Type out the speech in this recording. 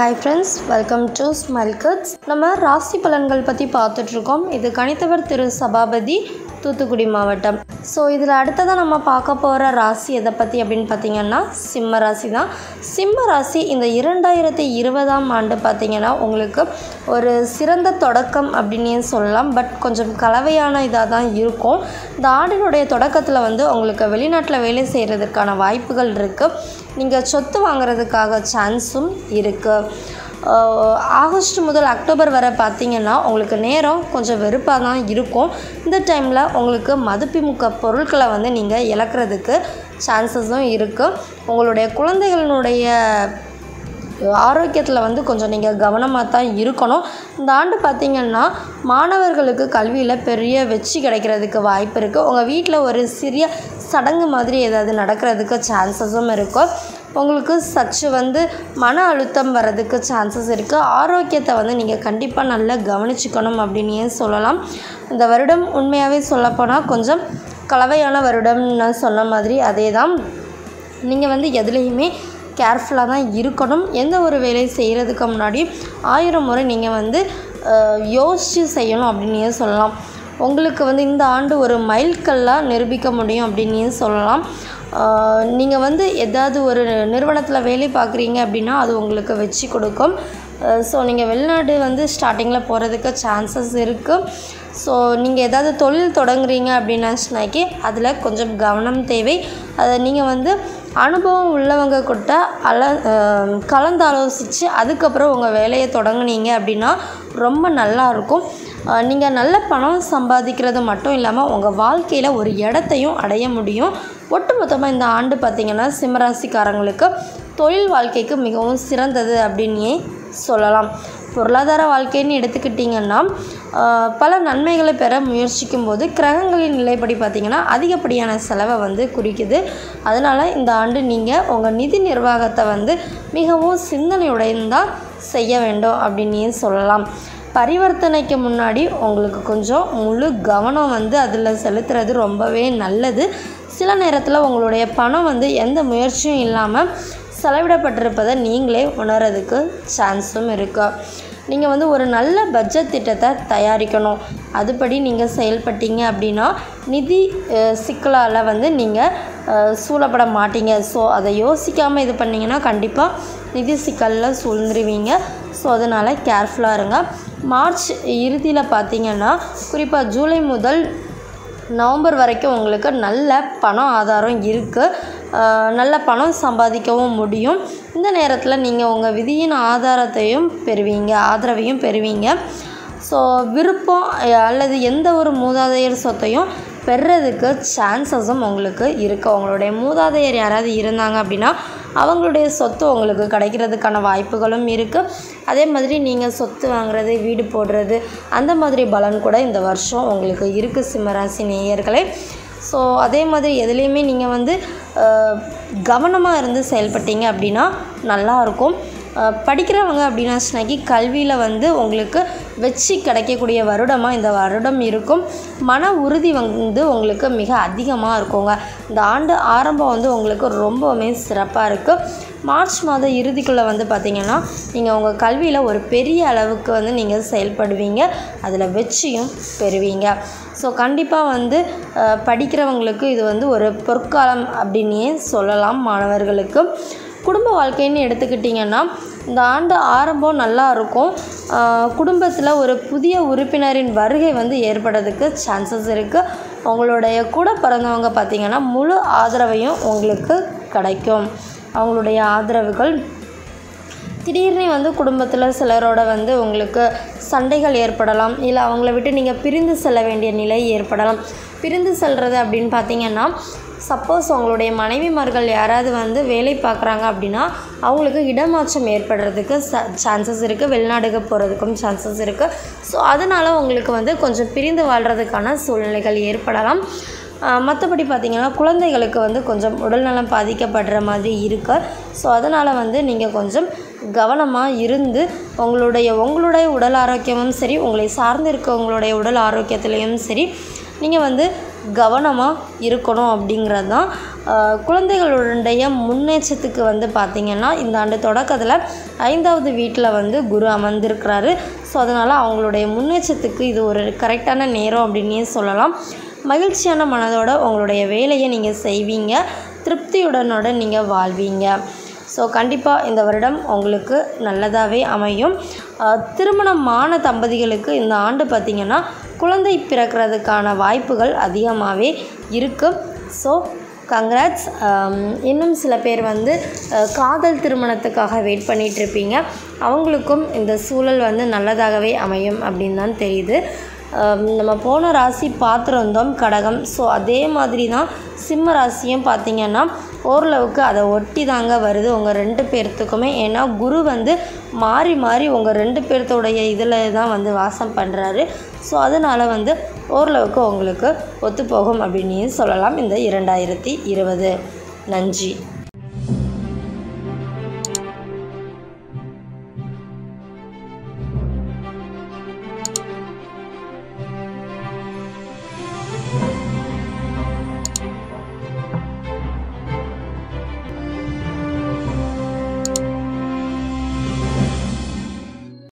hi friends welcome to smile cuts நம்ம ராசி பலன்கள் பற்றி பார்த்துட்ருக்கோம் இது கணித்தவர் திரு சபாபதி தூத்துக்குடி மாவட்டம் ஸோ இதில் அடுத்ததாக நம்ம பார்க்க போகிற ராசி எதை பற்றி அப்படின்னு பார்த்தீங்கன்னா சிம்ம ராசி தான் சிம்ம ராசி இந்த இரண்டாயிரத்தி இருபதாம் ஆண்டு பார்த்தீங்கன்னா உங்களுக்கு ஒரு சிறந்த தொடக்கம் அப்படின்னே சொல்லலாம் பட் கொஞ்சம் கலவையான இதாக தான் இருக்கும் இந்த ஆண்டினுடைய தொடக்கத்தில் வந்து உங்களுக்கு வெளிநாட்டில் வேலை செய்கிறதுக்கான வாய்ப்புகள் இருக்குது நீங்கள் சொத்து வாங்குறதுக்காக சான்ஸும் இருக்குது ஆகஸ்ட் முதல் அக்டோபர் வரை பார்த்தீங்கன்னா உங்களுக்கு நேரம் கொஞ்சம் வெறுப்பாக தான் இருக்கும் இந்த டைமில் உங்களுக்கு மதிப்புமிக்க பொருட்களை வந்து நீங்கள் இழக்கிறதுக்கு சான்சஸும் இருக்குது உங்களுடைய குழந்தைகளினுடைய ஆரோக்கியத்தில் வந்து கொஞ்சம் நீங்கள் கவனமாக தான் இருக்கணும் இந்த ஆண்டு பார்த்திங்கன்னா மாணவர்களுக்கு கல்வியில் பெரிய வெற்றி கிடைக்கிறதுக்கு வாய்ப்பு இருக்குது உங்கள் வீட்டில் ஒரு சிறிய சடங்கு மாதிரி ஏதாவது நடக்கிறதுக்கு சான்சஸும் இருக்கும் உங்களுக்கு சற்று வந்து மன அழுத்தம் வர்றதுக்கு சான்சஸ் இருக்குது ஆரோக்கியத்தை வந்து நீங்கள் கண்டிப்பாக நல்லா கவனிச்சுக்கணும் அப்படின்னே சொல்லலாம் இந்த வருடம் உண்மையாகவே சொல்லப்போனால் கொஞ்சம் கலவையான வருடம் நான் சொன்ன மாதிரி அதே தான் நீங்கள் வந்து எதுலேயுமே கேர்ஃபுல்லாக தான் இருக்கணும் எந்த ஒரு வேலை செய்கிறதுக்கு முன்னாடி ஆயிரம் முறை நீங்கள் வந்து யோசித்து செய்யணும் அப்படின்னே சொல்லலாம் உங்களுக்கு வந்து இந்த ஆண்டு ஒரு மைல்கல்லாக நிரூபிக்க முடியும் அப்படின்னே சொல்லலாம் நீங்கள் வந்து எதாவது ஒரு நிறுவனத்தில் வேலை பார்க்குறீங்க அப்படின்னா அது உங்களுக்கு வச்சு கொடுக்கும் ஸோ நீங்கள் வெளிநாடு வந்து ஸ்டார்டிங்கில் போகிறதுக்கு சான்சஸ் இருக்குது ஸோ நீங்கள் ஏதாவது தொழில் தொடங்குறீங்க அப்படின்னாச்சுனாக்கி அதில் கொஞ்சம் கவனம் தேவை அதை நீங்கள் வந்து அனுபவம் உள்ளவங்க கிட்ட அல கலந்து ஆலோசித்து அதுக்கப்புறம் உங்கள் வேலையை தொடங்குனீங்க அப்படின்னா ரொம்ப நல்லாயிருக்கும் நீங்கள் நல்ல பணம் சம்பாதிக்கிறது மட்டும் இல்லாமல் உங்கள் வாழ்க்கையில் ஒரு இடத்தையும் அடைய முடியும் ஒட்டுமொத்தமாக இந்த ஆண்டு பார்த்திங்கன்னா சிம்மராசிக்காரங்களுக்கு தொழில் வாழ்க்கைக்கு மிகவும் சிறந்தது அப்படின்னே சொல்லலாம் பொருளாதார வாழ்க்கைன்னு எடுத்துக்கிட்டிங்கன்னா பல நன்மைகளை பெற முயற்சிக்கும் போது கிரகங்களின் நிலைப்படி பார்த்திங்கன்னா அதிகப்படியான செலவை வந்து குறிக்குது அதனால் இந்த ஆண்டு நீங்கள் உங்கள் நிதி நிர்வாகத்தை வந்து மிகவும் சிந்தனையுடன் தான் செய்ய வேண்டும் அப்படின்னே சொல்லலாம் பரிவர்த்தனைக்கு முன்னாடி உங்களுக்கு கொஞ்சம் முழு கவனம் வந்து அதில் செலுத்துறது ரொம்பவே நல்லது சில நேரத்தில் உங்களுடைய பணம் வந்து எந்த முயற்சியும் இல்லாமல் செலவிடப்பட்டிருப்பதை நீங்களே உணர்றதுக்கு சான்ஸும் இருக்குது நீங்கள் வந்து ஒரு நல்ல பட்ஜெட் திட்டத்தை தயாரிக்கணும் அதுபடி நீங்கள் செயல்பட்டீங்க அப்படின்னா நிதி சிக்கலால் வந்து நீங்கள் சூழப்பட மாட்டீங்க ஸோ அதை யோசிக்காமல் இது பண்ணிங்கன்னா கண்டிப்பாக நிதி சிக்கலில் சூழ்ந்துருவீங்க ஸோ அதனால் கேர்ஃபுல்லாக இருங்க மார்ச் இறுதியில் பார்த்தீங்கன்னா குறிப்பாக ஜூலை முதல் நவம்பர் வரைக்கும் உங்களுக்கு நல்ல பணம் ஆதாரம் இருக்குது நல்ல பணம் சம்பாதிக்கவும் முடியும் இந்த நேரத்தில் நீங்கள் உங்கள் விதியின் ஆதாரத்தையும் பெறுவீங்க ஆதரவையும் பெறுவீங்க ஸோ விருப்பம் அல்லது எந்த ஒரு மூதாதையர் சொத்தையும் பெறுறதுக்கு சான்சஸும் உங்களுக்கு இருக்குது உங்களுடைய மூதாதையர் யாராவது இருந்தாங்க அப்படின்னா அவங்களுடைய சொத்து உங்களுக்கு கிடைக்கிறதுக்கான வாய்ப்புகளும் இருக்குது அதே மாதிரி நீங்கள் சொத்து வாங்குறது வீடு போடுறது அந்த மாதிரி பலன் கூட இந்த வருஷம் உங்களுக்கு இருக்குது சிம்மராசி நேயர்களே ஸோ அதே மாதிரி எதுலேயுமே நீங்கள் வந்து கவனமாக இருந்து செயல்பட்டீங்க அப்படின்னா நல்லாயிருக்கும் படிக்கிறவங்க அப்படின்னாச்சுனாக்கி கல்வியில் வந்து உங்களுக்கு வெற்றி கிடைக்கக்கூடிய வருடமாக இந்த வருடம் இருக்கும் மன உறுதி வந்து உங்களுக்கு மிக அதிகமாக இருக்குங்க இந்த ஆண்டு ஆரம்பம் வந்து உங்களுக்கு ரொம்பவுமே சிறப்பாக இருக்குது மார்ச் மாத இறுதிக்குள்ளே வந்து பார்த்திங்கன்னா நீங்கள் உங்கள் கல்வியில் ஒரு பெரிய அளவுக்கு வந்து நீங்கள் செயல்படுவீங்க அதில் வெற்றியும் பெறுவீங்க ஸோ கண்டிப்பாக வந்து படிக்கிறவங்களுக்கு இது வந்து ஒரு பொற்காலம் அப்படின்னே சொல்லலாம் மாணவர்களுக்கு குடும்ப வாழ்க்கைன்னு எடுத்துக்கிட்டிங்கன்னா இந்த ஆண்டு ஆரம்பம் நல்லா இருக்கும் குடும்பத்தில் ஒரு புதிய உறுப்பினரின் வருகை வந்து ஏற்படுறதுக்கு சான்சஸ் இருக்குது உங்களுடைய கூட பிறந்தவங்க பார்த்திங்கன்னா முழு ஆதரவையும் உங்களுக்கு கிடைக்கும் அவங்களுடைய ஆதரவுகள் திடீர்னு வந்து குடும்பத்தில் சிலரோட வந்து உங்களுக்கு சண்டைகள் ஏற்படலாம் இல்லை அவங்கள விட்டு நீங்கள் பிரிந்து செல்ல வேண்டிய நிலை ஏற்படலாம் பிரிந்து செல்வது அப்படின்னு பார்த்தீங்கன்னா சப்போஸ் உங்களுடைய மனைவிமார்கள் யாராவது வந்து வேலை பார்க்குறாங்க அப்படின்னா அவங்களுக்கு இடமாற்றம் ஏற்படுறதுக்கு ச சான்சஸ் இருக்குது வெளிநாடுக்கு போகிறதுக்கும் சான்சஸ் இருக்குது ஸோ அதனால் உங்களுக்கு வந்து கொஞ்சம் பிரிந்து வாழ்கிறதுக்கான சூழ்நிலைகள் ஏற்படலாம் மற்றபடி பார்த்திங்கன்னா குழந்தைகளுக்கு வந்து கொஞ்சம் உடல்நலம் பாதிக்கப்படுற மாதிரி இருக்குது ஸோ அதனால் வந்து நீங்கள் கொஞ்சம் கவனமாக இருந்து உங்களுடைய உங்களுடைய உடல் ஆரோக்கியமும் சரி உங்களை சார்ந்து இருக்கவங்களுடைய உடல் ஆரோக்கியத்துலேயும் சரி நீங்கள் வந்து கவனமாக இருக்கணும் அப்படிங்கிறது தான் ஆஹ் குழந்தைகளுடைய முன்னேற்றத்துக்கு வந்து பார்த்திங்கன்னா இந்த ஆண்டு தொடக்கத்தில் ஐந்தாவது வீட்டில் வந்து குரு அமர்ந்திருக்கிறாரு ஸோ அதனால் அவங்களுடைய முன்னேற்றத்துக்கு இது ஒரு கரெக்டான நேரம் அப்படின்னே சொல்லலாம் மகிழ்ச்சியான மனதோட உங்களுடைய வேலையை நீங்கள் செய்வீங்க திருப்தியுடனோட நீங்கள் வாழ்வீங்க ஸோ கண்டிப்பாக இந்த வருடம் உங்களுக்கு நல்லதாகவே அமையும் ஆஹ் திருமணமான தம்பதிகளுக்கு இந்த ஆண்டு பார்த்திங்கன்னா குழந்தை பிறக்கிறதுக்கான வாய்ப்புகள் அதிகமாகவே இருக்குது ஸோ கங்க்ராட்ஸ் இன்னும் சில பேர் வந்து அஹ், காதல் திருமணத்துக்காக வெயிட் பண்ணிட்டு இருப்பீங்க அவங்களுக்கும் இந்த சூழல் வந்து நல்லதாகவே அமையும் அப்படின்னு தான் தெரியுது அஹ், நம்ம போன ராசி பார்த்துருந்தோம் கடகம் ஸோ அதே மாதிரி தான் சிம்ம ராசியும் பார்த்திங்கன்னா ஓரளவுக்கு அதை ஒட்டி தாங்க வருது உங்கள் ரெண்டு பேர்த்துக்குமே ஏன்னா குரு வந்து மாறி மாறி உங்கள் ரெண்டு பேர்த்தோடைய இதில் தான் வந்து வாசம் பண்ணுறாரு ஸோ அதனால் வந்து ஓரளவுக்கு உங்களுக்கு ஒத்துப்போகும் அப்படின்னு சொல்லலாம் இந்த இரண்டாயிரத்தி இருபது நன்றி